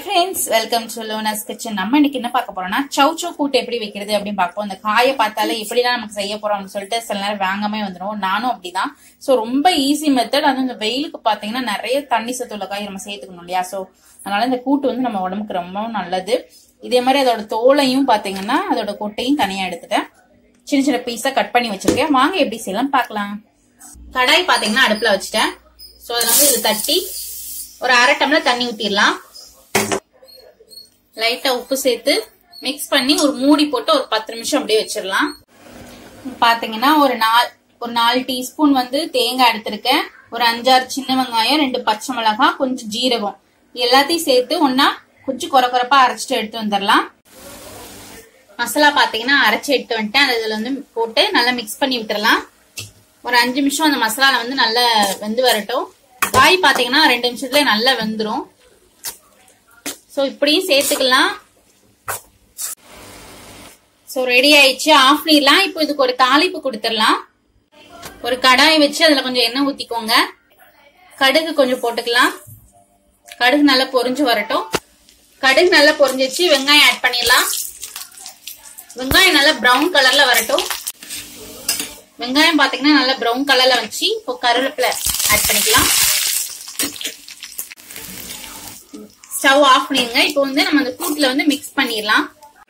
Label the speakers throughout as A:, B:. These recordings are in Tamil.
A: ஃப்ரெண்ட்ஸ் வெல்கம் டு லோனஸ் கிச்சன் நம்ம இன்னைக்கு என்ன பார்க்க போறோம்னா சவு சவு கூட்டு எப்படி வைக்கிறது அப்படின்னு பார்ப்போம் இந்த காயை பார்த்தாலே எப்படிலாம் நமக்கு செய்ய போறோம் அப்படின்னு சொல்லிட்டு சில நேரம் வாங்காம வந்துடும் நானும் அப்படிதான் சோ ரொம்ப ஈஸி மெத்தட் அது இந்த வெயிலுக்கு பாத்தீங்கன்னா நிறைய தண்ணி சத்து உள்ள காய் நம்ம சேர்த்துக்கணும் இல்லையா சோ அதனால இந்த கூட்டு வந்து நம்ம உடம்புக்கு ரொம்ப நல்லது இதே மாதிரி அதோட தோலையும் பாத்தீங்கன்னா அதோட கொட்டையும் தனியா எடுத்துட்டேன் சின்ன சின்ன பீஸா கட் பண்ணி வச்சிருக்கேன் வாங்க எப்படி செய்யலாம் பார்க்கலாம் கடாய் பாத்தீங்கன்னா அடுப்புல வச்சுட்டேன் சோ அதுல வந்து இது தட்டி ஒரு அரை டம்ளர் தண்ணி ஊத்திடலாம் லைட்டா உப்பு சேர்த்து மிக்ஸ் பண்ணி ஒரு மூடி போட்டு ஒரு பத்து நிமிஷம் அப்படியே வச்சிடலாம் பாத்தீங்கன்னா ஒரு நாலு ஒரு நாலு டீஸ்பூன் வந்து தேங்காய் எடுத்திருக்கேன் ஒரு அஞ்சாறு சின்ன வெங்காயம் ரெண்டு பச்சை மிளகாய் கொஞ்சம் ஜீரகம் எல்லாத்தையும் சேர்த்து ஒன்னா கொஞ்சம் குறை குறைப்பா அரைச்சிட்டு எடுத்து வந்துடலாம் மசாலா பாத்தீங்கன்னா அரைச்சி எடுத்து வந்துட்டேன் அது இதுல வந்து போட்டு நல்லா மிக்ஸ் பண்ணி விட்டுறலாம் ஒரு அஞ்சு நிமிஷம் அந்த மசாலா வந்து நல்லா வெந்து வரட்டும் காய் பாத்தீங்கன்னா ரெண்டு நிமிஷத்துல நல்லா வெந்துரும் ஸோ இப்படியும் சேர்த்துக்கலாம் ஸோ ரெடி ஆயிடுச்சு ஆஃப் பண்ணிடலாம் இப்போ இதுக்கு ஒரு தாளிப்பு கொடுத்துடலாம் ஒரு கடாய் வச்சு அதில் கொஞ்சம் எண்ணெய் ஊற்றிக்கோங்க கடுகு கொஞ்சம் போட்டுக்கலாம் கடுகு நல்லா பொரிஞ்சு வரட்டும் கடுகு நல்லா பொரிஞ்சிச்சு வெங்காயம் ஆட் பண்ணிடலாம் வெங்காயம் நல்லா ப்ரௌன் கலர்ல வரட்டும் வெங்காயம் பார்த்தீங்கன்னா நல்லா ப்ரௌன் கலர்ல வச்சு இப்போ கருவேப்பிலை ஆட் பண்ணிக்கலாம் ஸ்டவ் ஆஃப் பண்ணிருங்க இப்போ வந்து நம்ம அந்த கூட்டுல வந்து மிக்ஸ் பண்ணிடலாம்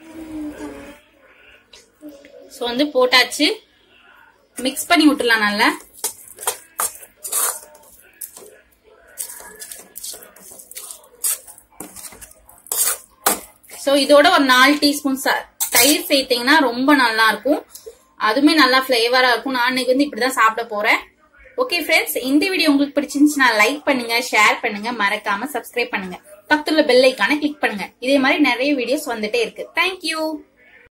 A: ஸோ வந்து போட்டாச்சு மிக்ஸ் பண்ணி விட்டுலாம் நல்லா ஸோ இதோட ஒரு நாலு டீஸ்பூன் தயிர் சேர்த்தீங்கன்னா ரொம்ப நல்லா இருக்கும் அதுவுமே நல்லா ஃபிளேவரா இருக்கும் நான் இன்னைக்கு வந்து இப்படிதான் சாப்பிட போறேன் ஓகே ஃப்ரெண்ட்ஸ் இந்த வீடியோ உங்களுக்கு பிடிச்சிருந்துச்சுன்னா லைக் பண்ணுங்க ஷேர் பண்ணுங்க மறக்காம சப்ஸ்கிரைப் பண்ணுங்க பக்கத்துல பெல் ஐக்கான கிளிக் பண்ணுங்க இதே மாதிரி நிறைய வீடியோஸ் வந்துட்டே இருக்கு தேங்க்யூ